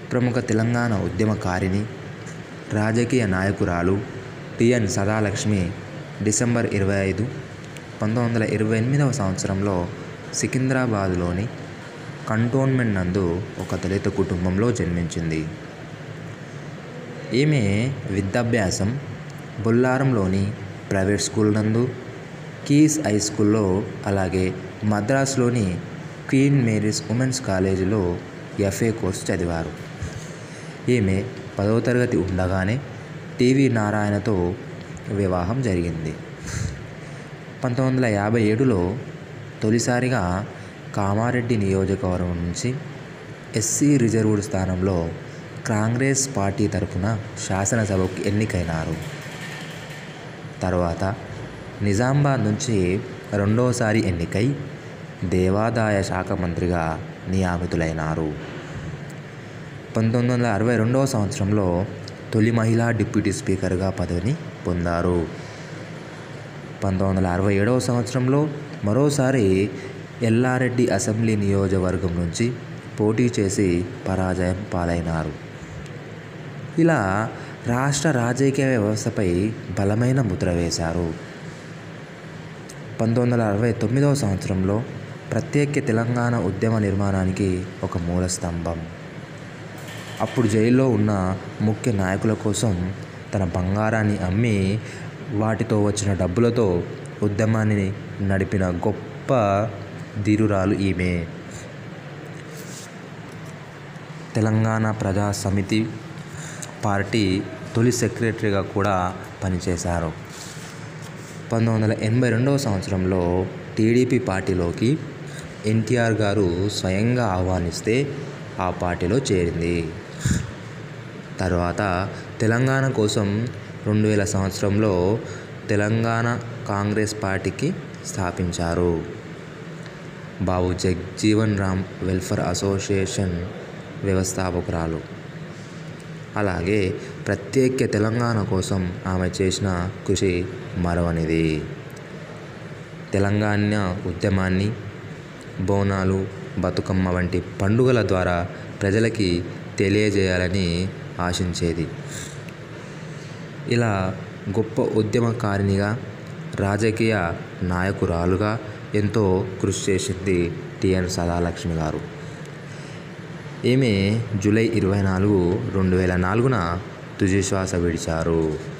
ప్రముఖ తెలంగాణ ఉద్యమకారిణి రాజకీయ నాయకురాలు టిఎన్ సదాలక్ష్మి డిసెంబర్ ఇరవై ఐదు పంతొమ్మిది వందల ఇరవై ఎనిమిదవ సంవత్సరంలో సికింద్రాబాద్లోని కంటోన్మెంట్ నందు ఒక దళిత కుటుంబంలో జన్మించింది ఈమె విద్యాభ్యాసం బొల్లారంలోని ప్రైవేట్ స్కూల్ నందు కీస్ హై స్కూల్లో అలాగే మద్రాసులోని క్వీన్ మేరీస్ ఉమెన్స్ కాలేజీలో ఎఫ్ఏ కోర్సు చదివారు ఈమె పదవ తరగతి ఉండగానే టీవీ నారాయణతో వివాహం జరిగింది పంతొమ్మిది వందల యాభై ఏడులో తొలిసారిగా కామారెడ్డి నియోజకవర్గం నుంచి ఎస్సీ రిజర్వ్డ్ స్థానంలో కాంగ్రెస్ పార్టీ తరఫున శాసనసభకు ఎన్నికైనారు తర్వాత నిజామాబాద్ నుంచి రెండోసారి ఎన్నికై దేవాదాయ శాఖ మంత్రిగా నియమితులైనారు పంతొమ్మిది వందల అరవై రెండవ సంవత్సరంలో తొలి మహిళా డిప్యూటీ స్పీకర్గా పదవిని పొందారు పంతొమ్మిది వందల అరవై ఏడవ సంవత్సరంలో మరోసారి ఎల్లారెడ్డి అసెంబ్లీ నియోజకవర్గం నుంచి పోటీ చేసి పరాజయం పాలైనారు ఇలా రాష్ట్ర రాజకీయ వ్యవస్థపై బలమైన ముద్ర వేశారు పంతొమ్మిది వందల అరవై తొమ్మిదవ సంవత్సరంలో ప్రత్యేక తెలంగాణ ఉద్యమ నిర్మాణానికి ఒక మూల స్తంభం అప్పుడు జైల్లో ఉన్న ముఖ్య నాయకుల కోసం తన బంగారాన్ని అమ్మి వాటితో వచ్చిన డబ్బులతో ఉద్యమాన్ని నడిపిన గొప్ప ధీరురాలు ఈమె తెలంగాణ ప్రజా సమితి పార్టీ తొలి సెక్రటరీగా కూడా పనిచేశారు పంతొమ్మిది వందల ఎనభై రెండవ సంవత్సరంలో టీడీపీ పార్టీలోకి ఎన్టీఆర్ గారు స్వయంగా ఆహ్వానిస్తే ఆ పార్టీలో చేరింది తర్వాత తెలంగాణ కోసం రెండు వేల సంవత్సరంలో తెలంగాణ కాంగ్రెస్ పార్టీకి స్థాపించారు బాబు జగ్జీవన్ రామ్ వెల్ఫేర్ అసోసియేషన్ వ్యవస్థాపకురాలు అలాగే ప్రత్యేక తెలంగాణ కోసం ఆమె చేసిన కృషి మరవనిది తెలంగాణ ఉద్యమాన్ని బోనాలు బతుకమ్మ వంటి పండుగల ద్వారా ప్రజలకి తెలియజేయాలని ఆశించేది ఇలా గొప్ప ఉద్యమకారిణిగా రాజకీయ నాయకురాలుగా ఎంతో కృషి చేసింది టిఎన్ సదాలక్ష్మి గారు ఈమె జూలై ఇరవై నాలుగు రెండు వేల నాలుగున తుది శ్వాస విడిచారు